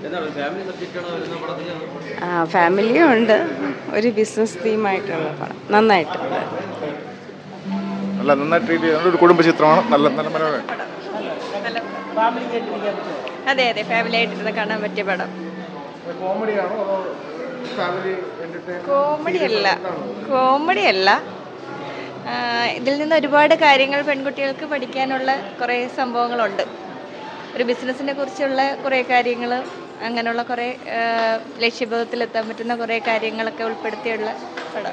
ആ ഫാമിലിയും ഉണ്ട് ഒരു ബിസിനസ് തീമായിട്ടുള്ള പടം നന്നായിട്ടുണ്ട് നല്ല നന്നായി ട്രീറ്റ് ചെയ്യുന്ന ഒരു കുടുംബ ചിത്രമാണ് നല്ല നല്ല മനോഹരം അതെ അതെ ഫാമിലി ആയിട്ടിരുന്ന് കാണാൻ പറ്റിയ പടം കോമഡിയാണോ അതോ ഫാമിലി കോമഡി അല്ല കോമഡി അല്ല ആ, ഇതിൽ നിന്ന് ഒരുപാട് കാര്യങ്ങൾ പെൺകുട്ടികൾക്ക് പഠിക്കാനുള്ള കുറേ സംഭവങ്ങളുണ്ട് ഒരു ബിസിനസ്സിനെ കുറിച്ചുള്ള കുറേ കാര്യങ്ങൾ അങ്ങനെയുള്ള കുറേ ആ, ലക്ഷ്യബോധത്തിലെത്താൻ പറ്റുന്ന കുറേ കാര്യങ്ങളൊക്കെ ഉൾപ്പെടുത്തിയുള്ള പടം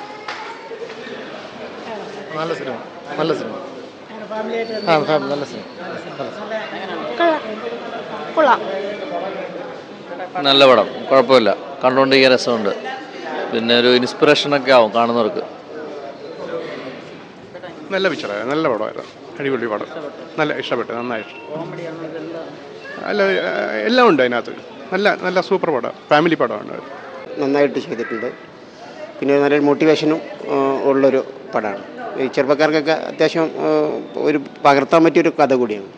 നല്ല സിനിമ നല്ല സിനിമ ആ ഫാമിലി നല്ല സിനിമ കൊള്ളാം നല്ല പടം കുഴപ്പമില്ല കണ്ടുകൊണ്ടിരിക്കാൻ രസമുണ്ട് പിന്നെ ഒരു ഇൻസ്പിറേഷനൊക്കെ ആവും കാണുന്നവർക്ക് നല്ല പിക്ചറായിരുന്നു നല്ല പടമായിരുന്നു അടിപൊളി പടം നല്ല ഇഷ്ടപ്പെട്ടു നന്നായിട്ട് അല്ല ഏഹ്, എല്ലാം ഉണ്ട് അതിനകത്ത് നല്ല നല്ല സൂപ്പർ പടം ഫാമിലി പടമാണ് നന്നായിട്ട് ചെയ്തിട്ടുണ്ട് പിന്നെ നല്ലൊരു മോട്ടിവേഷനും ആ, ഉള്ളൊരു പടമാണ് ഈ ചെറുപ്പക്കാർക്കൊക്കെ അത്യാവശ്യം ആ, ഒരു പകർത്താൻ പറ്റിയൊരു കഥ കൂടിയാണ്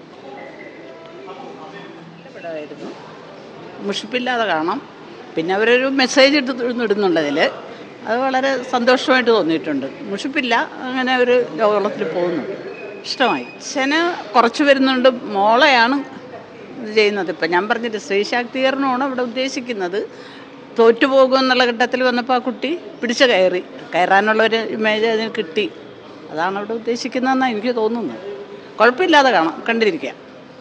പടമായിരുന്നു മുഷിപ്പില്ലാതെ കാണാം പിന്നെ അവരൊരു മെസ്സേജ് ഇട്ട് ഇടുന്നുണ്ട് അതിൽ അത് വളരെ സന്തോഷമായിട്ട് തോന്നിയിട്ടുണ്ട് മുഷിപ്പില്ല അങ്ങനെ ഒരു ലോകത്തിൽ പോകുന്നു ഇഷ്ടമായി അച്ഛന് കുറച്ച് വരുന്നുണ്ട് മോളെയാണ് ഇത് ചെയ്യുന്നത് ഇപ്പം ഞാൻ പറഞ്ഞിട്ട് സ്ത്രീ ശാക്തീകരണമാണ് ഇവിടെ ഉദ്ദേശിക്കുന്നത് തോറ്റുപോകും എന്നുള്ള ഘട്ടത്തിൽ വന്നപ്പോൾ ആ കുട്ടി പിടിച്ച് കയറി കയറാനുള്ള ഒരു ഇമേജ് അതിന് കിട്ടി അതാണ് അവിടെ ഉദ്ദേശിക്കുന്നതെന്നാണ് എനിക്ക് തോന്നുന്നത് കുഴപ്പമില്ലാതെ കാണാം കണ്ടിരിക്കുക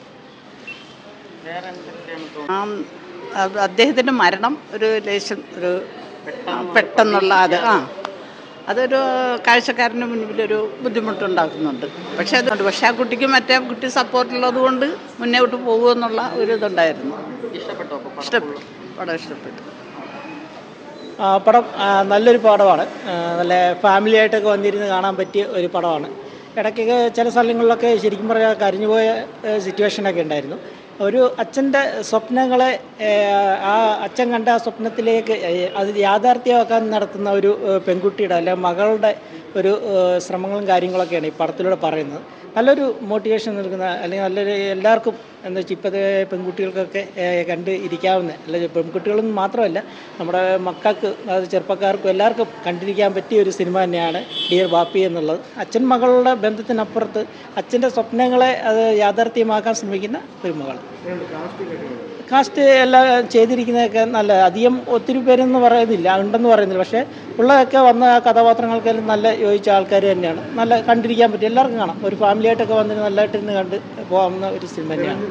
ആ അത് അദ്ദേഹത്തിൻ്റെ മരണം ഒരു ലേശം ഒരു പെട്ടെന്നുള്ള അത് ആ അതൊരു കാഴ്ചക്കാരന് മുൻപിലൊരു ബുദ്ധിമുട്ടുണ്ടാക്കുന്നുണ്ട് പക്ഷേ അതുകൊണ്ട് പക്ഷേ ആ കുട്ടിക്ക് മറ്റേ കുട്ടി സപ്പോർട്ടുള്ളത് കൊണ്ട് മുന്നോട്ട് പോകുമെന്നുള്ള ഒരു ഇതുണ്ടായിരുന്നു ഇഷ്ടപ്പെട്ടു പടം ഇഷ്ടപ്പെട്ടു ആ, പടം ആ, നല്ലൊരു പടമാണ് ആ, നല്ല ഫാമിലി ആയിട്ടൊക്കെ വന്നിരുന്ന് കാണാൻ പറ്റിയ ഒരു പടമാണ് ഇടയ്ക്കൊക്കെ ചില സ്ഥലങ്ങളിലൊക്കെ ശരിക്കും പറഞ്ഞാൽ കരഞ്ഞുപോയ സിറ്റുവേഷനൊക്കെ ഉണ്ടായിരുന്നു ഒരു അച്ഛൻ്റെ സ്വപ്നങ്ങളെ ഏ, ആ അച്ഛൻ കണ്ട ആ സ്വപ്നത്തിലേക്ക് ഏ, അത് യാഥാർത്ഥ്യമാക്കാൻ നടത്തുന്ന ഒരു ഏ, പെൺകുട്ടിയുടെ അല്ലെ മകളുടെ ഒരു ഏ, ശ്രമങ്ങളും കാര്യങ്ങളൊക്കെയാണ് ഈ പടത്തിലൂടെ പറയുന്നത് നല്ലൊരു മോട്ടിവേഷൻ നൽകുന്ന അല്ലെങ്കിൽ നല്ലൊരു എല്ലാവർക്കും എന്താ വെച്ചാൽ ഇപ്പോഴത്തെ പെൺകുട്ടികൾക്കൊക്കെ ഏ, കണ്ട് ഇരിക്കാവുന്ന അല്ല പെൺകുട്ടികളൊന്നും മാത്രമല്ല നമ്മുടെ മക്കൾക്ക് അതായത് ചെറുപ്പക്കാർക്കും എല്ലാവർക്കും കണ്ടിരിക്കാൻ പറ്റിയ ഒരു സിനിമ തന്നെയാണ് ഡിയർ ബാപ്പി എന്നുള്ളത് അച്ഛൻ മകളുടെ ബന്ധത്തിനപ്പുറത്ത് അച്ഛൻ്റെ സ്വപ്നങ്ങളെ അത് യാഥാർത്ഥ്യമാക്കാൻ ശ്രമിക്കുന്ന ഒരു മകൾ കാസ്റ്റ് എല്ലാം ചെയ്തിരിക്കുന്നതൊക്കെ നല്ല അധികം ഒത്തിരി പേരൊന്നും പറയുന്നില്ല ഉണ്ടെന്ന് പറയുന്നില്ല പക്ഷേ ഉള്ളതൊക്കെ വന്ന ആ കഥാപാത്രങ്ങൾക്കെല്ലാം നല്ല യോജിച്ച ആൾക്കാർ തന്നെയാണ് നല്ല കണ്ടിരിക്കാൻ പറ്റും എല്ലാവർക്കും കാണാം ഒരു ഫാമിലി ആയിട്ടൊക്കെ വന്നിട്ട് നല്ലതായിട്ടിരുന്ന് കണ്ട് പോകാവുന്ന ഒരു സിനിമ തന്നെയാണ്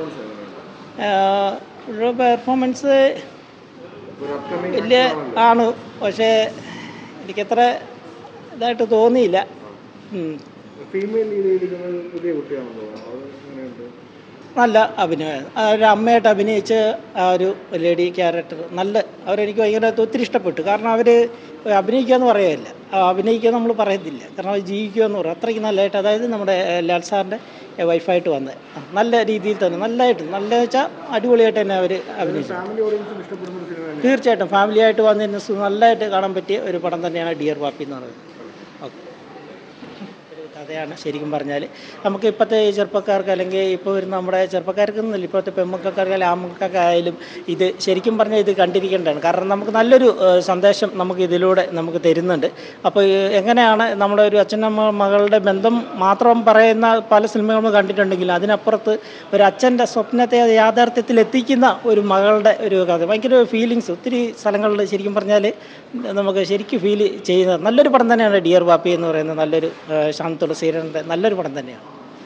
ഒരു പെർഫോമൻസ് വലിയ ആണ് പക്ഷേ എനിക്കത്ര ഇതായിട്ട് തോന്നിയില്ല ഉം. ഫീമെയിൽ രീതിയിലിരിക്കുന്നത് പുതിയ കുട്ടിയാണെന്ന് തോന്നുന്നു അത് എങ്ങനെയുണ്ട് നല്ല അഭിനയമാണ് ആ ഒരു അമ്മയായിട്ട് അഭിനയിച്ച ആ ഒരു ലേഡി ക്യാരക്ടർ നല്ല അവരെനിക്ക് ഭയങ്കര ഒത്തിരി ഇഷ്ടപ്പെട്ടു കാരണം അവർ അഭിനയിക്കുക എന്ന് പറയുകയില്ല ആ അഭിനയിക്കുക നമ്മൾ പറയത്തില്ല കാരണം അവർ ജീവിക്കുക എന്ന് പറയും അത്രയ്ക്ക് നല്ലതായിട്ട് അതായത് നമ്മുടെ ഏഹ്, ലാൽ സാറിൻ്റെ വൈഫായിട്ട് വന്നത് ആ, നല്ല രീതിയിൽ തന്നെ നല്ലതായിട്ട് നല്ല വെച്ചാൽ അടിപൊളിയായിട്ട് തന്നെ അവർ അഭിനയിച്ചു ഫാമിലി ഓഡിയൻസിന് ഇഷ്ടപ്പെടുന്ന ഒരു സിനിമ തീർച്ചയായിട്ടും ഫാമിലി ആയിട്ട് വന്നതിന് സു- നല്ലതായിട്ട് കാണാൻ പറ്റിയ ഒരു പടം തന്നെയാണ് ഡിയർ പാപ്പി എന്ന് പറയുന്നത് ഓക്കെ ഒരു കഥയാണ് ശരിക്കും പറഞ്ഞാൽ നമുക്ക് ഇപ്പോഴത്തെ ഈ ചെറുപ്പക്കാർക്ക് അല്ലെങ്കിൽ ഇപ്പോൾ വരുന്ന നമ്മുടെ ചെറുപ്പക്കാർക്ക് എന്നല്ല ഇപ്പോഴത്തെ പെൺമക്കൾക്കാർക്കായാലും ആൺമക്കൾക്കായാലും ഇത് ശരിക്കും പറഞ്ഞാൽ ഇത് കണ്ടിരിക്കേണ്ടതാണ് കാരണം നമുക്ക് നല്ലൊരു ഏഹ്, സന്ദേശം നമുക്ക് ഇതിലൂടെ നമുക്ക് തരുന്നുണ്ട് അപ്പോൾ ഈ എങ്ങനെയാണ് നമ്മുടെ ഒരു അച്ഛനമ്മ മകളുടെ ബന്ധം മാത്രം പറയുന്ന പല സിനിമകളും കണ്ടിട്ടുണ്ടെങ്കിലും അതിനപ്പുറത്ത് ഒരു അച്ഛൻ്റെ സ്വപ്നത്തെ അത് യാഥാർത്ഥ്യത്തിൽ എത്തിക്കുന്ന ഒരു മകളുടെ ഒരു കഥ ഭയങ്കര ഫീലിങ്സ് ഒത്തിരി സ്ഥലങ്ങളിൽ ശരിക്കും പറഞ്ഞാൽ നമുക്ക് ശരിക്കും ഫീൽ ചെയ്യുന്ന നല്ലൊരു പടം തന്നെയാണ് ഡിയർ ബാപ്പി എന്ന് പറയുന്ന നല്ലൊരു ഏഹ്, ശാന്ത് തുളസീരൻ്റെ നല്ലൊരു പടം തന്നെയാണ്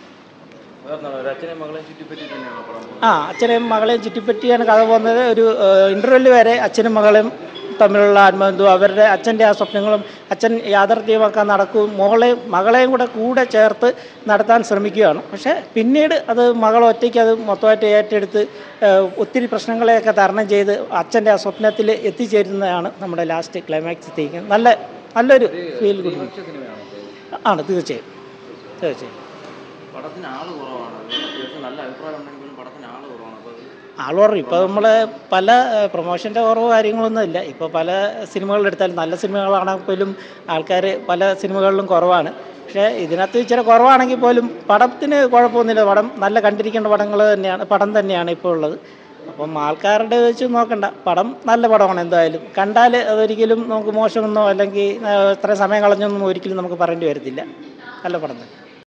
ആ അച്ഛനെയും മകളെയും ചുറ്റിപ്പറ്റിയാണ് കഥ പോകുന്നത് ഒരു ഇൻ്റർവെല്ല് വരെ അച്ഛനും മകളെയും തമ്മിലുള്ള ആത്മബന്ധവും അവരുടെ അച്ഛൻ്റെ ആ സ്വപ്നങ്ങളും അച്ഛൻ യാഥാർത്ഥ്യമാക്കാൻ നടക്കും മോളെയും മകളെയും കൂടെ കൂടെ ചേർത്ത് നടത്താൻ ശ്രമിക്കുകയാണ് പക്ഷേ പിന്നീട് അത് മകൾ ഒറ്റയ്ക്ക് അത് മൊത്തമായിട്ട് ഏറ്റെടുത്ത് ഏഹ്, ഒത്തിരി പ്രശ്നങ്ങളെയൊക്കെ തരണം ചെയ്ത് അച്ഛൻ്റെ ആ സ്വപ്നത്തിൽ എത്തിച്ചേരുന്നതാണ് നമ്മുടെ ലാസ്റ്റ് ക്ലൈമാക്സ് എത്തിക്കുന്നത് നല്ല നല്ലൊരു ഫീൽ ഗുഡ് ആണ് തീർച്ചയായും തീർച്ചയായും പടത്തിന് ആള് കുറവാണ് അത്യാവശ്യം നല്ല അഭിപ്രായം ഉണ്ടെങ്കിലും പടത്തിന് ആള് കുറവാണ് അപ്പോൾ ആൾ കുറവ് ഇപ്പോൾ നമ്മൾ പല പ്രൊമോഷൻ്റെ കുറവ് കാര്യങ്ങളൊന്നും ഇല്ല ഇപ്പോൾ പല സിനിമകളെടുത്താലും നല്ല സിനിമകളാണെങ്കിൽ പോലും ആൾക്കാർ പല സിനിമകളിലും കുറവാണ് പക്ഷേ ഇതിനകത്ത് ഇച്ചിരി കുറവാണെങ്കിൽ പോലും പടത്തിന് കുഴപ്പമൊന്നുമില്ല പടം നല്ല കണ്ടിരിക്കേണ്ട പടങ്ങൾ തന്നെയാണ് പടം തന്നെയാണ് ഇപ്പോൾ ഉള്ളത് അപ്പം ആൾക്കാരുടെ വെച്ച് നോക്കണ്ട പടം നല്ല പടമാണ് എന്തായാലും കണ്ടാൽ അതൊരിക്കലും നമുക്ക് മോശമെന്നോ അല്ലെങ്കിൽ ആ, ഇത്രയും സമയം കളഞ്ഞൊന്നും ഒരിക്കലും നമുക്ക് പറയേണ്ടി വരത്തില്ല നല്ല പടം തന്നെ